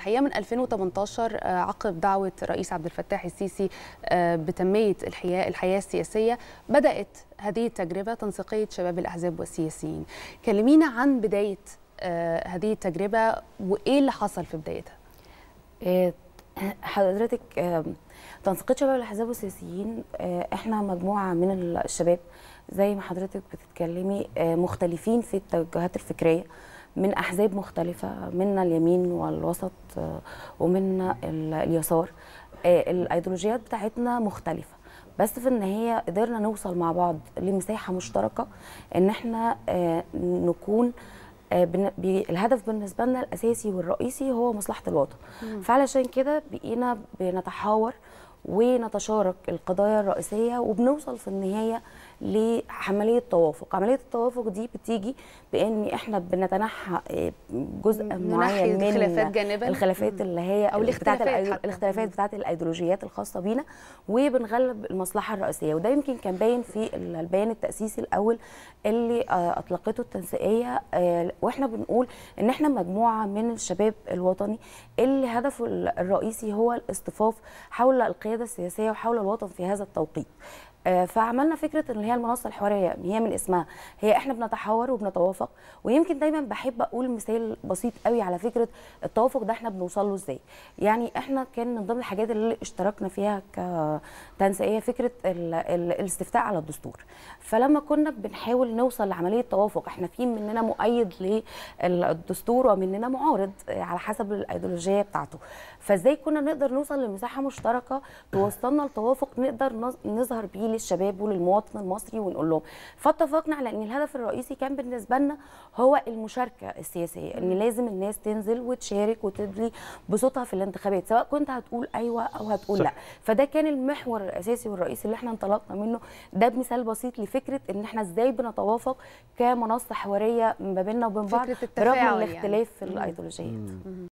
الحقيقه من 2018 عقب دعوه الرئيس عبد الفتاح السيسي بتنميه الحياه الحياه السياسيه بدات هذه التجربه تنسيقيه شباب الاحزاب والسياسيين كلمينا عن بدايه هذه التجربه وايه اللي حصل في بدايتها حضرتك تنسيقيه شباب الاحزاب والسياسيين احنا مجموعه من الشباب زي ما حضرتك بتتكلمي مختلفين في التوجهات الفكريه من احزاب مختلفه منا اليمين والوسط ومنا اليسار الايديولوجيات بتاعتنا مختلفه بس في النهايه قدرنا نوصل مع بعض لمساحه مشتركه ان احنا نكون الهدف بالنسبه لنا الاساسي والرئيسي هو مصلحه الوطن فعلشان كده بقينا بنتحاور ونتشارك القضايا الرئيسيه وبنوصل في النهايه لعمليه توافق عمليه التوافق دي بتيجي بان احنا بنتنحى جزء معين من الخلافات جانبا الخلافات اللي هي او الاختلافات الاختلافات بتاعه الايديولوجيات الخاصه بينا وبنغلب المصلحه الرئيسيه وده يمكن كان باين في البيان التاسيسي الاول اللي اطلقته التنسيقيه واحنا بنقول ان احنا مجموعه من الشباب الوطني اللي هدفه الرئيسي هو الاصطفاف حول القياده السياسيه وحول الوطن في هذا التوقيت فعملنا فكره ان هي المنصه الحواريه هي من اسمها هي احنا بنتحاور وبنتوافق ويمكن دايما بحب اقول مثال بسيط قوي على فكره التوافق ده احنا بنوصل له ازاي يعني احنا كان من ضمن الحاجات اللي اشتركنا فيها كتنسيقيه فكره ال ال الاستفتاء على الدستور فلما كنا بنحاول نوصل لعمليه توافق احنا في مننا مؤيد للدستور ومننا معارض على حسب الايديولوجيه بتاعته فازاي كنا نقدر نوصل لمساحه مشتركه توصلنا لتوافق نقدر نظهر بيه للشباب وللمواطن المصري ونقول لهم فاتفقنا على ان الهدف الرئيسي كان بالنسبه لنا هو المشاركه السياسيه ان لازم الناس تنزل وتشارك وتدلي بصوتها في الانتخابات سواء كنت هتقول ايوه او هتقول صح. لا فده كان المحور الاساسي والرئيسي اللي احنا انطلقنا منه ده مثال بسيط لفكره ان احنا ازاي بنتوافق كمنصه حواريه ما بيننا وبين بعض رغم الاختلاف يعني. في الايديولوجيات